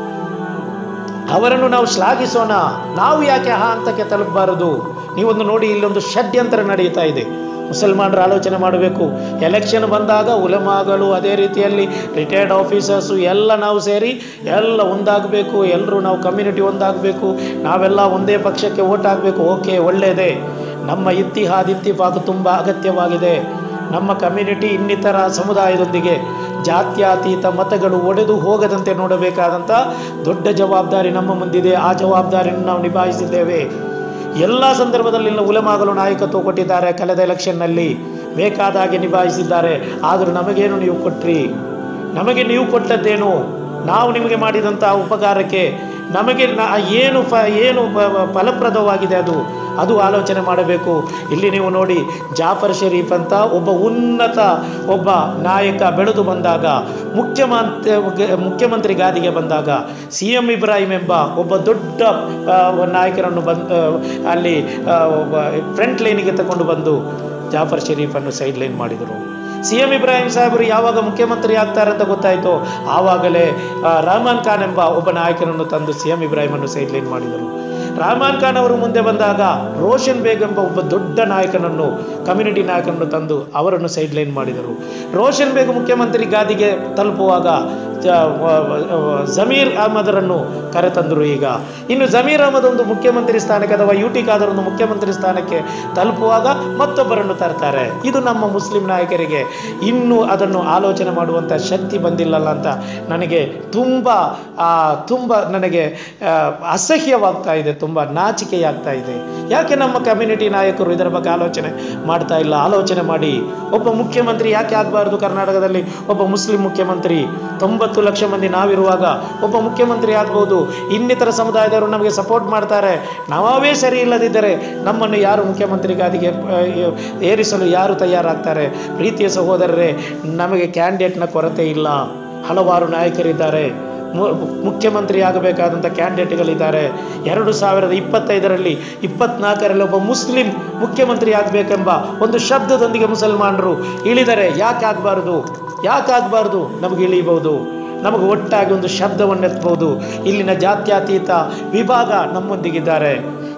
ಅವರನ್ನು ನಾವು ಶ್ಲಾಘಿಸೋಣ ನಾವು ಯಾಕೆ ಆ ಹಂತಕ್ಕೆ ತಲುಪಬಾರದು ನೀವೊಂದು ನೋಡಿ ಇಲ್ಲೊಂದು ಷಡ್ಯಂತ್ರ ನಡೆಯುತ್ತಾ ಇದೆ ಮುಸಲ್ಮಾನರು ಆಲೋಚನೆ ಮಾಡಬೇಕು ಎಲೆಕ್ಷನ್ ಬಂದಾಗ ಉಲಮಾಗಳು ಅದೇ ರೀತಿಯಲ್ಲಿ ರಿಟೈರ್ಡ್ ಆಫೀಸರ್ಸು ಎಲ್ಲ ನಾವು ಸೇರಿ ಎಲ್ಲ ಒಂದಾಗಬೇಕು ಎಲ್ಲರೂ ನಾವು ಕಮ್ಯುನಿಟಿ ಒಂದಾಗಬೇಕು ನಾವೆಲ್ಲ ಒಂದೇ ಪಕ್ಷಕ್ಕೆ ಓಟ್ ಹಾಕಬೇಕು ಓಕೆ ಒಳ್ಳೆಯದೇ ನಮ್ಮ ಇತ್ತಿಹಾದ್ ಇತ್ತಿಫಾಕ್ ತುಂಬ ಅಗತ್ಯವಾಗಿದೆ ನಮ್ಮ ಕಮ್ಯುನಿಟಿ ಇನ್ನಿತರ ಸಮುದಾಯದೊಂದಿಗೆ ಜಾತ್ಯತೀತ ಮತಗಳು ಒಡೆದು ಹೋಗದಂತೆ ನೋಡಬೇಕಾದಂಥ ದೊಡ್ಡ ಜವಾಬ್ದಾರಿ ನಮ್ಮ ಮುಂದಿದೆ ಆ ಜವಾಬ್ದಾರಿಯನ್ನು ನಾವು ನಿಭಾಯಿಸಿದ್ದೇವೆ ಎಲ್ಲ ಸಂದರ್ಭದಲ್ಲಿ ಉಲೆಮಾಗಲು ನಾಯಕತ್ವ ಕೊಟ್ಟಿದ್ದಾರೆ ಕಳೆದ ಎಲೆಕ್ಷನ್ನಲ್ಲಿ ಬೇಕಾದ ಹಾಗೆ ನಿಭಾಯಿಸಿದ್ದಾರೆ ಆದರೂ ನಮಗೇನು ನೀವು ಕೊಟ್ರಿ ನಮಗೆ ನೀವು ಕೊಟ್ಟದ್ದೇನು ನಾವು ನಿಮಗೆ ಮಾಡಿದಂಥ ಉಪಕಾರಕ್ಕೆ ನಮಗೆ ನ- ಏನು ಫ ಏನು ಪ- ಪ- ಫಲಪ್ರದವಾಗಿದೆ ಅದು ಅದು ಆಲೋಚನೆ ಮಾಡಬೇಕು ಇಲ್ಲಿ ನೀವು ನೋಡಿ ಜಾಫರ್ ಶರೀಫ್ ಅಂತ ಒಬ್ಬ ಉನ್ನತ ಒಬ್ಬ ನಾಯಕ ಬೆಳೆದು ಬಂದಾಗ ಮುಖ್ಯಮಂತ್ರಿ ಮುಖ್ಯಮಂತ್ರಿ ಗಾದಿಗೆ ಬಂದಾಗ ಸಿ ಎಂ ಇಬ್ರಾಹಿಂ ಎಂಬ ಒಬ್ಬ ದೊಡ್ಡ ಆ, ನಾಯಕರನ್ನು ಬಂದು ಅಲ್ಲಿ ಆ, ಒಬ್ಬ ಫ್ರಂಟ್ ಲೈನಿಗೆ ತಗೊಂಡು ಬಂದು ಜಾಫರ್ ಶರೀಫನ್ನು ಸೈಡ್ ಲೈನ್ ಮಾಡಿದರು ಸಿ ಎಂ ಇಬ್ರಾಹಿಂ ಸಾಹೇಬರು ಯಾವಾಗ ಮುಖ್ಯಮಂತ್ರಿ ಆಗ್ತಾರೆ ಅಂತ ಗೊತ್ತಾಯಿತು ಆವಾಗಲೇ ಆ, ರಹಮಾನ್ ಖಾನ್ ಎಂಬ ಒಬ್ಬ ನಾಯಕನನ್ನು ತಂದು ಸಿ ಎಂ ಇಬ್ರಾಹಿಮನ್ನು ಸೈಡ್ ಲೈನ್ ಮಾಡಿದರು ರಹಮಾನ್ ಖಾನ್ ಅವರು ಮುಂದೆ ಬಂದಾಗ ರೋಷನ್ ಬೇಗ್ ಎಂಬ ಒಬ್ಬ ದೊಡ್ಡ ನಾಯಕನನ್ನು ಕಮ್ಯುನಿಟಿ ನಾಯಕನನ್ನು ತಂದು ಅವರನ್ನು ಸೈಡ್ ಲೈನ್ ಮಾಡಿದರು ರೋಷನ್ ಬೇಗ್ ಮುಖ್ಯಮಂತ್ರಿ ಗಾದಿಗೆ ತಲುಪುವಾಗ ಜ- ವ- ವ- ಜಮೀರ್ ಅಹಮದರನ್ನು ಕರೆತಂದರು ಈಗ ಇನ್ನು ಜಮೀರ್ ಅಹಮದ್ ಒಂದು ಮುಖ್ಯಮಂತ್ರಿ ಸ್ಥಾನಕ್ಕೆ ಅಥವಾ ಯು ಟಿ ಖಾದರ್ ಒಂದು ಮುಖ್ಯಮಂತ್ರಿ ಸ್ಥಾನಕ್ಕೆ ತಲುಪುವಾಗ ಮತ್ತೊಬ್ಬರನ್ನು ತರ್ತಾರೆ ಇದು ನಮ್ಮ ಮುಸ್ಲಿಂ ನಾಯಕರಿಗೆ ಇನ್ನೂ ಅದನ್ನು ಆಲೋಚನೆ ಮಾಡುವಂಥ ಶಕ್ತಿ ಬಂದಿಲ್ಲಲ್ಲ ಅಂತ ನನಗೆ ತುಂಬ ಆ, ತುಂಬ ನನಗೆ ಆ, ಅಸಹ್ಯವಾಗ್ತಾ ಇದೆ ತುಂಬ ನಾಚಿಕೆಯಾಗ್ತಾ ಇದೆ ಯಾಕೆ ನಮ್ಮ ಕಮ್ಯುನಿಟಿ ನಾಯಕರು ಇದರ ಬಗ್ಗೆ ಆಲೋಚನೆ ಮಾಡ್ತಾ ಇಲ್ಲ ಆಲೋಚನೆ ಮಾಡಿ ಒಬ್ಬ ಮುಖ್ಯಮಂತ್ರಿ ಯಾಕೆ ಆಗಬಾರ್ದು ಕರ್ನಾಟಕದಲ್ಲಿ ಒಬ್ಬ ಮುಸ್ಲಿಂ ಮುಖ್ಯಮಂತ್ರಿ ತೊಂಬತ್ತು ಲಕ್ಷ ಮಂದಿ ನಾವಿರುವಾಗ ಒಬ್ಬ ಮುಖ್ಯಮಂತ್ರಿ ಆಗ್ಬೋದು ಇನ್ನಿತರ ಸಮುದಾಯದವರು ನಮಗೆ ಸಪೋರ್ಟ್ ಮಾಡ್ತಾರೆ ನಾವೇ ಸರಿ ಇಲ್ಲದಿದ್ದರೆ ನಮ್ಮನ್ನು ಯಾರು ಮುಖ್ಯಮಂತ್ರಿ ಗಾದಿಗೆ ಆ, ಏರಿಸಲು ಯಾರು ತಯಾರಾಗ್ತಾರೆ ಪ್ರೀತಿಯ ಸಹೋದರರೇ ನಮಗೆ ಕ್ಯಾಂಡಿಡೇಟ್ನ ಕೊರತೆ ಇಲ್ಲ ಹಲವಾರು ನಾಯಕರಿದ್ದಾರೆ ಮು- ಮುಖ್ಯಮಂತ್ರಿ ಆಗಬೇಕಾದಂಥ ಕ್ಯಾಂಡಿಡೇಟ್ಗಳಿದ್ದಾರೆ ಎರಡು ಸಾವಿರದ ಇಪ್ಪತ್ತೈದರಲ್ಲಿ ಇಪ್ಪತ್ನಾಲ್ಕರಲ್ಲಿ ಒಬ್ಬ ಮುಸ್ಲಿಂ ಮುಖ್ಯಮಂತ್ರಿ ಆಗಬೇಕೆಂಬ ಒಂದು ಶಬ್ದದೊಂದಿಗೆ ಮುಸಲ್ಮಾನರು ಇಳಿದರೆ ಯಾಕೆ ಆಗಬಾರ್ದು ಯಾಕೆ ಆಗಬಾರ್ದು ನಮಗೆ ಇಳಿಬಹುದು ನಮಗೆ ಒಟ್ಟಾಗಿ ಒಂದು ಶಬ್ದವನ್ನು ಎತ್ತಬಹುದು ಇಲ್ಲಿನ ಜಾತ್ಯತೀತ ವಿಭಾಗ ನಮ್ಮೊಂದಿಗಿದ್ದಾರೆ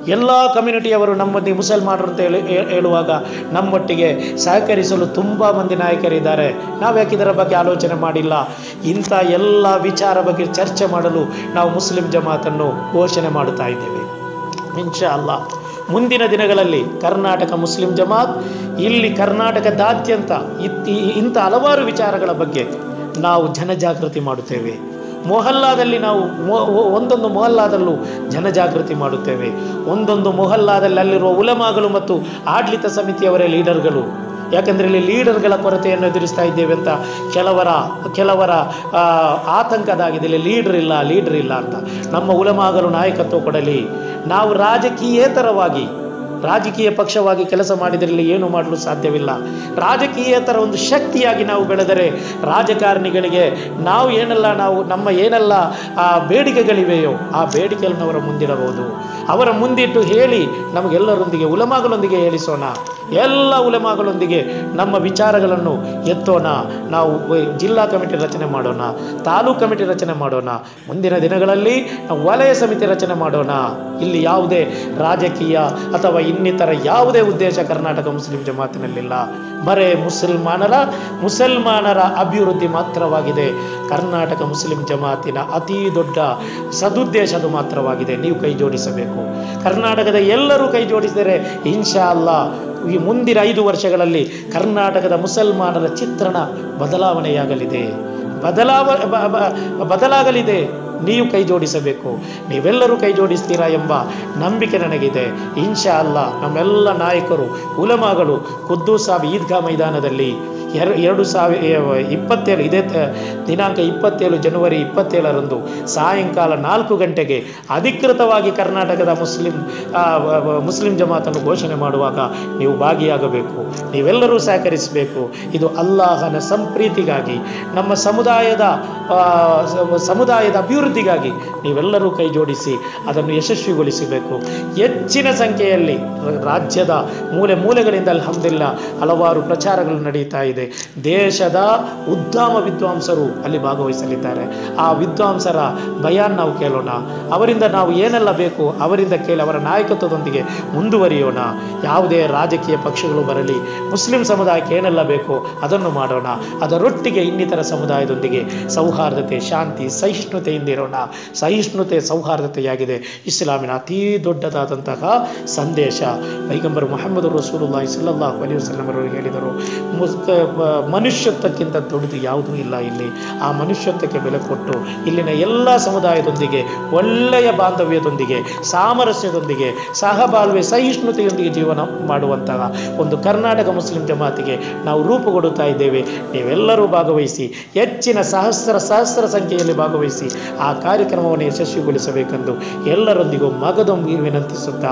ಎಲ್ಲ ಕಮ್ಯುನಿಟಿಯವರು ನಮ್ಮೊಂದಿಗೆ ಮುಸಲ್ಮಾನರು ಅಂತ ಹೇಳಿ ಹೇ- ಹೇಳುವಾಗ ನಮ್ಮೊಟ್ಟಿಗೆ ಸಹಕರಿಸಲು ತುಂಬ ಮಂದಿ ನಾಯಕರಿದ್ದಾರೆ ನಾವು ಯಾಕೆ ಇದರ ಬಗ್ಗೆ ಆಲೋಚನೆ ಮಾಡಿಲ್ಲ ಇಂಥ ಎಲ್ಲ ವಿಚಾರ ಬಗ್ಗೆ ಚರ್ಚೆ ಮಾಡಲು ನಾವು ಮುಸ್ಲಿಂ ಜಮಾತನ್ನು ಘೋಷಣೆ ಮಾಡುತ್ತಾ ಇದ್ದೇವೆ ಇನ್ಶಾ ಅಲ್ಲ ಮುಂದಿನ ದಿನಗಳಲ್ಲಿ ಕರ್ನಾಟಕ ಮುಸ್ಲಿಂ ಜಮಾತ್ ಇಲ್ಲಿ ಕರ್ನಾಟಕದಾದ್ಯಂತ ಇತ್- ಈ- ಇಂಥ ಹಲವಾರು ವಿಚಾರಗಳ ಬಗ್ಗೆ ನಾವು ಜನಜಾಗೃತಿ ಮಾಡುತ್ತೇವೆ ಮೊಹಲ್ಲಾದಲ್ಲಿ ನಾವು ಮೊ- ಒ- ಒಂದೊಂದು ಮೊಹಲ್ಲಾದಲ್ಲೂ ಜನಜಾಗೃತಿ ಮಾಡುತ್ತೇವೆ ಒಂದೊಂದು ಮೊಹಲ್ಲಾದಲ್ಲಿ ಅಲ್ಲಿರುವ ಉಲಮಾಗಳು ಮತ್ತು ಆಡಳಿತ ಸಮಿತಿಯವರೇ ಲೀಡರ್ಗಳು ಯಾಕಂದರೆ ಇಲ್ಲಿ ಲೀಡರ್ಗಳ ಕೊರತೆಯನ್ನು ಎದುರಿಸ್ತಾ ಇದ್ದೇವೆ ಅಂತ ಕೆಲವರ ಕೆಲವರ ಆ, ಆತಂಕದಾಗಿದೆ ಇಲ್ಲಿ ಲೀಡರ್ ಇಲ್ಲ ಲೀಡರ್ ಇಲ್ಲ ಅಂತ ನಮ್ಮ ಉಲಮಾಗಲು ನಾಯಕತ್ವ ಕೊಡಲಿ ನಾವು ರಾಜಕೀಯೇತರವಾಗಿ ರಾಜಕೀಯ ಪಕ್ಷವಾಗಿ ಕೆಲಸ ಮಾಡಿದರೆ ಏನು ಮಾಡಲು ಸಾಧ್ಯವಿಲ್ಲ ರಾಜಕೀಯೇತರ ಒಂದು ಶಕ್ತಿಯಾಗಿ ನಾವು ಬೆಳೆದರೆ ರಾಜಕಾರಣಿಗಳಿಗೆ ನಾವು ಏನೆಲ್ಲ ನಾವು ನಮ್ಮ ಏನೆಲ್ಲ ಆ ಬೇಡಿಕೆಗಳಿವೆಯೋ ಆ ಬೇಡಿಕೆಗಳನ್ನು ಅವರ ಮುಂದಿಡಬಹುದು ಅವರ ಮುಂದಿಟ್ಟು ಹೇಳಿ ನಮಗೆಲ್ಲರೊಂದಿಗೆ ಉಲಮಾಗಳೊಂದಿಗೆ ಹೇಳಿಸೋಣ ಎಲ್ಲ ಉಲಮಾಗಳೊಂದಿಗೆ ನಮ್ಮ ವಿಚಾರಗಳನ್ನು ಎತ್ತೋಣ ನಾವು ವ- ಜಿಲ್ಲಾ ಕಮಿಟಿ ರಚನೆ ಮಾಡೋಣ ತಾಲೂಕು ಕಮಿಟಿ ರಚನೆ ಮಾಡೋಣ ಮುಂದಿನ ದಿನಗಳಲ್ಲಿ ನಾವು ವಲಯ ಸಮಿತಿ ರಚನೆ ಮಾಡೋಣ ಇಲ್ಲಿ ಯಾವುದೇ ರಾಜಕೀಯ ಅಥವಾ ಇನ್ನಿತರ ಯಾವುದೇ ಉದ್ದೇಶ ಕರ್ನಾಟಕ ಮುಸ್ಲಿಂ ಜಮಾತಿನಲ್ಲಿಲ್ಲ ಬರೇ ಮುಸಲ್ಮಾನರ ಮುಸಲ್ಮಾನರ ಅಭಿವೃದ್ಧಿ ಮಾತ್ರವಾಗಿದೆ ಕರ್ನಾಟಕ ಮುಸ್ಲಿಂ ಜಮಾತಿನ ಅತಿ ದೊಡ್ಡ ಸದುದ್ದೇಶ ಅದು ಮಾತ್ರವಾಗಿದೆ ನೀವು ಕೈ ಜೋಡಿಸಬೇಕು ಕರ್ನಾಟಕದ ಎಲ್ಲರೂ ಕೈ ಜೋಡಿಸಿದರೆ ಇನ್ಶಾ ಅಲ್ಲಾ ಈ ಮುಂದಿನ ಐದು ವರ್ಷಗಳಲ್ಲಿ ಕರ್ನಾಟಕದ ಮುಸಲ್ಮಾನರ ಚಿತ್ರಣ ಬದಲಾವಣೆಯಾಗಲಿದೆ ಬದಲಾವ ಬ- ಬ- ಬದಲಾಗಲಿದೆ ನೀವು ಕೈ ಜೋಡಿಸಬೇಕು ನೀವೆಲ್ಲರೂ ಕೈ ಜೋಡಿಸ್ತೀರಾ ಎಂಬ ನಂಬಿಕೆ ನನಗಿದೆ ಇನ್ಶಾ ಅಲ್ಲ ನಮ್ಮೆಲ್ಲ ನಾಯಕರು ಉಲಮಾಗಳು ಖುದ್ದು ಸಾಬ್ ಈದ್ಗಾ ಮೈದಾನದಲ್ಲಿ ಎರ ಎರಡು ಸಾವಿರ ಇಪ್ಪತ್ತೇಳು ಇದೇ ತ- ದಿನಾಂಕ ಇಪ್ಪತ್ತೇಳು ಜನವರಿ ಇಪ್ಪತ್ತೇಳರಂದು ಸಾಯಂಕಾಲ ನಾಲ್ಕು ಗಂಟೆಗೆ ಅಧಿಕೃತವಾಗಿ ಕರ್ನಾಟಕದ ಮುಸ್ಲಿಂ ಆ, ವ- ವ- ಮುಸ್ಲಿಂ ಜಮಾತನ್ನು ಘೋಷಣೆ ಮಾಡುವಾಗ ನೀವು ಭಾಗಿಯಾಗಬೇಕು ನೀವೆಲ್ಲರೂ ಸಹಕರಿಸಬೇಕು ಇದು ಅಲ್ಲಾಹನ ಸಂಪ್ರೀತಿಗಾಗಿ ನಮ್ಮ ಸಮುದಾಯದ ಆ, ಸ- ಸಮುದಾಯದ ಅಭಿವೃದ್ಧಿಗಾಗಿ ನೀವೆಲ್ಲರೂ ಕೈ ಜೋಡಿಸಿ ಅದನ್ನು ಯಶಸ್ವಿಗೊಳಿಸಬೇಕು ಹೆಚ್ಚಿನ ಸಂಖ್ಯೆಯಲ್ಲಿ ರ- ರಾಜ್ಯದ ಮೂಲೆ ಮೂಲೆಗಳಿಂದ ಅಲ್ಹಮ್ದಿಲ್ಲ ಹಲವಾರು ಪ್ರಚಾರಗಳು ನಡೀತಾ ಇದೆ ದೇಶದ ಉದ್ದಾಮ ವಿದ್ವಾಂಸರು ಅಲ್ಲಿ ಭಾಗವಹಿಸಲಿದ್ದಾರೆ ಆ ವಿದ್ವಾಂಸರ ಬಯಾನ್ ನಾವು ಕೇಳೋಣ ಅವರಿಂದ ನಾವು ಏನೆಲ್ಲ ಬೇಕು ಅವರಿಂದ ಕೇಳಿ ಅವರ ನಾಯಕತ್ವದೊಂದಿಗೆ ಮುಂದುವರಿಯೋಣ ಯಾವುದೇ ರಾಜಕೀಯ ಪಕ್ಷಗಳು ಬರಲಿ ಮುಸ್ಲಿಂ ಸಮುದಾಯಕ್ಕೆ ಏನೆಲ್ಲ ಬೇಕು ಅದನ್ನು ಮಾಡೋಣ ಅದರೊಟ್ಟಿಗೆ ಇನ್ನಿತರ ಸಮುದಾಯದೊಂದಿಗೆ ಸೌಹಾರ್ದತೆ ಶಾಂತಿ ಸಹಿಷ್ಣುತೆಯಿಂದ ಇರೋಣ ಸಹಿಷ್ಣುತೆ ಸೌಹಾರ್ದತೆಯಾಗಿದೆ ಇಸ್ಲಾಮಿನ ಅತೀ ದೊಡ್ಡದಾದಂತಹ ಸಂದೇಶ ಪೈಗಂಬರ್ ಮೊಹಮ್ಮದ್ ರಸೂಲುಲ್ಲಾಹಿ ಸಲ್ಲಲ್ಲಾಹು ಅಲೈಹಿ ವಸಲ್ಲಂ ಅವರು ಹೇಳಿದರು ಮುಸ್- ಮ- ಮನುಷ್ಯತ್ವಕ್ಕಿಂತ ದೊಡ್ಡದು ಯಾವುದೂ ಇಲ್ಲ ಇಲ್ಲಿ ಆ ಮನುಷ್ಯತ್ವಕ್ಕೆ ಬೆಲೆ ಕೊಟ್ಟು ಇಲ್ಲಿನ ಎಲ್ಲ ಸಮುದಾಯದೊಂದಿಗೆ ಒಳ್ಳೆಯ ಬಾಂಧವ್ಯದೊಂದಿಗೆ ಸಾಮರಸ್ಯದೊಂದಿಗೆ ಸಹಬಾಳ್ವೆ ಸಹಿಷ್ಣುತೆಯೊಂದಿಗೆ ಜೀವನ ಮಾಡುವಂತಹ ಒಂದು ಕರ್ನಾಟಕ ಮುಸ್ಲಿಂ ಜಮಾತಿಗೆ ನಾವು ರೂಪುಗೊಡುತ್ತಾ ಇದ್ದೇವೆ ನೀವೆಲ್ಲರೂ ಭಾಗವಹಿಸಿ ಹೆಚ್ಚಿನ ಸಹಸ್ರ ಸಹಸ್ರ ಸಂಖ್ಯೆಯಲ್ಲಿ ಭಾಗವಹಿಸಿ ಆ ಕಾರ್ಯಕ್ರಮವನ್ನು ಯಶಸ್ವಿಗೊಳಿಸಬೇಕೆಂದು ಎಲ್ಲರೊಂದಿಗೂ ಮಗದೊಂದು ವಿನಂತಿಸುತ್ತಾ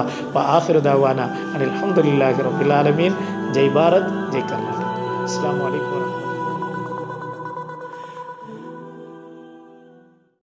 ಆಫಿರುದಾವಾನ ಅನಿಲ್ ಅಲ್ಹಮ್ದುಲಿಲ್ಲಾಹಿ ರಬ್ಬಿಲ್ ಆಲಮೀನ್ ಜೈ ಭಾರತ್ ಜೈ ಕರ್ನಾಟಕ ಅಸ್ಲಾಂ ವಲೈಕುಮ್ ವರಹಮತುಲ್ಲಾಹಿ